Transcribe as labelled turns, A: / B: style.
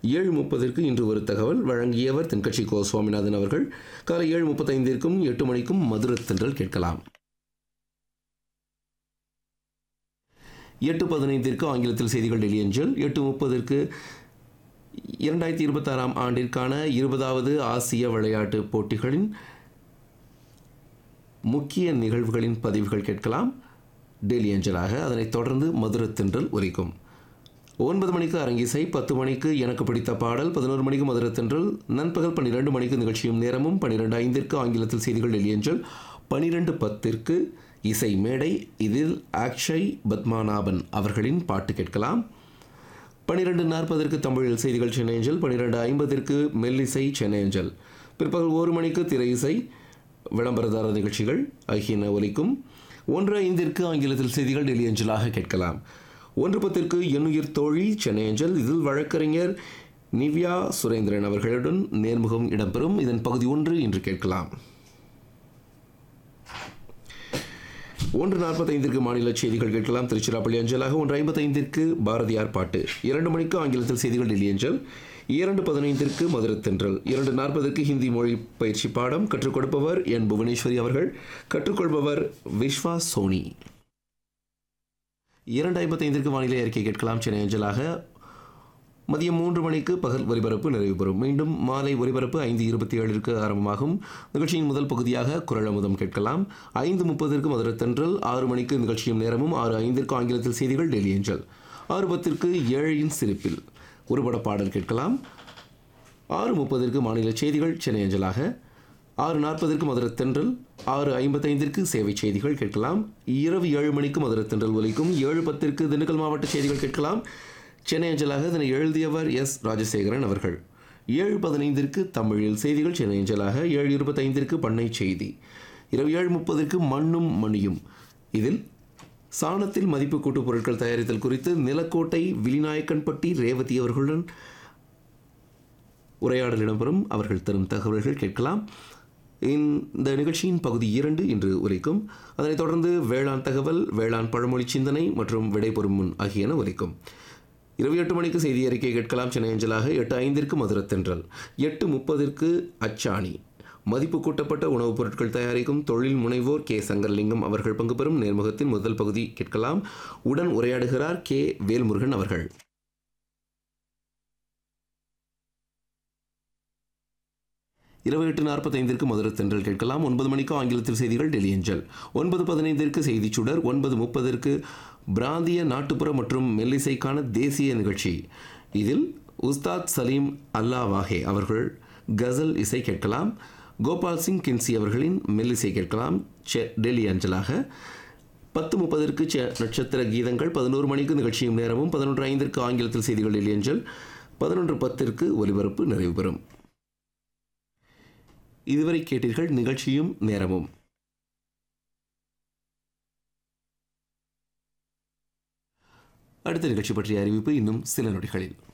A: ஏழு முப்பதற்கு இன்று ஒரு தகவல் வழங்கியவர் தென்கட்சி கோ சுவாமிநாதன் அவர்கள் காலை ஏழு முப்பத்தைந்திற்கும் எட்டு மணிக்கும் மதுரத்தென்றல் கேட்கலாம் எட்டு பதினைந்திற்கு ஆங்கிலத்தில் செய்திகள் டெல்லி அஞ்சல் எட்டு முப்பதற்கு இரண்டாயிரத்தி இருபத்தாறாம் ஆண்டிற்கான இருபதாவது ஆசிய விளையாட்டுப் போட்டிகளின் முக்கிய நிகழ்வுகளின் பதிவுகள் கேட்கலாம் டெல்லி அஞ்சலாக அதனைத் தொடர்ந்து மதுரத்தென்றல் ஒலிக்கும் ஒன்பது மணிக்கு அரங்கிசை பத்து மணிக்கு எனக்கு பிடித்த பாடல் பதினோரு மணிக்கு மதுரத்தென்றல் நண்பகல் பன்னிரெண்டு மணிக்கு நிகழ்ச்சியும் நேரமும் பன்னிரெண்டு ஐந்திற்கு ஆங்கிலத்தில் செய்திகள் டெல்லி அஞ்சல் பன்னிரெண்டு பத்திற்கு இசை மேடை இதில் அக்ஷய் பத்மநாபன் அவர்களின் பாட்டு கேட்கலாம் பன்னிரெண்டு நாற்பதற்கு தமிழில் செய்திகள் சென்னை அஞ்சல் பன்னிரெண்டு ஐம்பதிற்கு மெல்லிசை சென்னை அஞ்சல் பிற்பகல் ஒரு மணிக்கு திரை இசை விளம்பரதார நிகழ்ச்சிகள் ஆகியன ஒலிக்கும் ஒன்று ஐந்திற்கு ஆங்கிலத்தில் செய்திகள் டெல்லி அஞ்சலாக கேட்கலாம் ஒன்று பத்திற்கு எண்ணுயிர் தோழி சென்னை அஞ்சல் இதில் வழக்கறிஞர் நிவ்யா சுரேந்திரன் அவர்களுடன் நேர்முகம் இடம்பெறும் இதன் பகுதி ஒன்று இன்று கேட்கலாம் ஒன்று நாற்பத்தைந்திற்கு மாநில செய்திகள் கேட்கலாம் திருச்சிராப்பள்ளி அஞ்சலாக ஒன்று ஐம்பத்தைந்திற்கு பாரதியார் பாட்டு இரண்டு மணிக்கு ஆங்கிலத்தில் செய்திகள் டெல்லி அஞ்சல் இரண்டு பதினைந்திற்கு மதுரத்தென்றல் இரண்டு நாற்பதற்கு ஹிந்தி மொழி பயிற்சி பாடம் கற்றுக் கொடுப்பவர் என் புவனேஸ்வரி அவர்கள் கற்றுக்கொள்பவர் விஸ்வா சோனி இரண்டு ஐம்பத்தைந்திற்கு வானிலை அறிக்கை கேட்கலாம் சென்னை அஞ்சலாக மதியம் மூன்று மணிக்கு பகல் ஒலிபரப்பு நிறைவு பெறும் மீண்டும் மாலை ஒலிபரப்பு ஐந்து இருபத்தி ஏழிற்கு ஆரம்பமாகும் நிகழ்ச்சியின் முதல் பகுதியாக குரல் அமுதம் கேட்கலாம் ஐந்து முப்பதற்கு மதுரத்தென்றல் ஆறு மணிக்கு நிகழ்ச்சியும் நேரமும் ஆறு ஐந்திற்கு ஆங்கிலத்தில் செய்திகள் டெல்லி ஏஞ்சல் ஆறு பத்திற்கு ஏழையின் சிரிப்பில் ஒருபட பாடல் கேட்கலாம் ஆறு முப்பதற்கு மாநில செய்திகள் சென்னை அஞ்சலாக ஆறு நாற்பதற்கு மதுரத்தென்றல் ஆறு ஐம்பத்தைந்திற்கு சேவை செய்திகள் கேட்கலாம் இரவு ஏழு மணிக்கு மதுரத்தென்றல் ஒலிக்கும் ஏழு பத்திற்கு திண்டுக்கல் மாவட்ட செய்திகள் கேட்கலாம் சென்னை அஞ்சலாக இதனை எழுதியவர் எஸ் ராஜசேகரன் அவர்கள் ஏழு பதினைந்திற்கு தமிழில் செய்திகள் சென்னை அஞ்சலாக ஏழு இருபத்தைந்திற்கு பண்ணை செய்தி இரவு ஏழு முப்பதற்கு மண்ணும் மணியும் இதில் சாணத்தில் மதிப்பு கூட்டுப் பொருட்கள் தயாரித்தல் குறித்து நிலக்கோட்டை விலிநாயக்கன்பட்டி ரேவதி அவர்களுடன் உரையாடல் இடம்பெறும் அவர்கள் தரும் தகவல்கள் கேட்கலாம் இந்த நிகழ்ச்சியின் பகுதி இரண்டு இன்று உரைக்கும் அதனைத் தொடர்ந்து வேளாண் தகவல் வேளாண் பழமொழி சிந்தனை மற்றும் விடைபெறும் முன் ஆகியன உரைக்கும் இரவு எட்டு மணிக்கு செய்தி அறிக்கை கேட்கலாம் சென்னை அஞ்சலாக எட்டு ஐந்திற்கு மதுரத்தென்றல் எட்டு முப்பதிற்கு அச்சாணி மதிப்பு கூட்டப்பட்ட உணவுப் பொருட்கள் தயாரிக்கும் தொழில் முனைவோர் கே சங்கர்லிங்கம் அவர்கள் பங்கு பெறும் நேர்முகத்தின் முதல் பகுதி கேட்கலாம் உடன் உரையாடுகிறார் கே வேல்முருகன் அவர்கள் இரவு எட்டு நாற்பத்தைந்திற்கு மதுரத்தென்றல் கேட்கலாம் ஒன்பது மணிக்கு ஆங்கிலத்தில் செய்திகள் டெல்லி அஞ்சல் ஒன்பது பதினைந்திற்கு செய்திச் சுடர் ஒன்பது முப்பதற்கு பிராந்திய நாட்டுப்புற மற்றும் மெல்லிசைக்கான தேசிய நிகழ்ச்சி இதில் உஸ்தாத் சலீம் அல்லா வாஹே அவர்கள் கசல் இசை கேட்கலாம் கோபால் சிங் கின்சி அவர்களின் மெல்லிசை கேட்கலாம் செ டெல்லி அஞ்சலாக பத்து முப்பதற்கு செ நட்சத்திர கீதங்கள் பதினோரு மணிக்கு நிகழ்ச்சியும் நேரமும் பதினொன்று ஐந்திற்கு ஆங்கிலத்தில் செய்திகள் டெல்லி அஞ்சல் பதினொன்று பத்திற்கு ஒலிபரப்பு நிறைவு பெறும் இதுவரை கேட்டீர்கள் நிகழ்ச்சியும் நேரமும் அடுத்த நிகழ்ச்சி பற்றிய அறிவிப்பு இன்னும் சில நொடிகளில்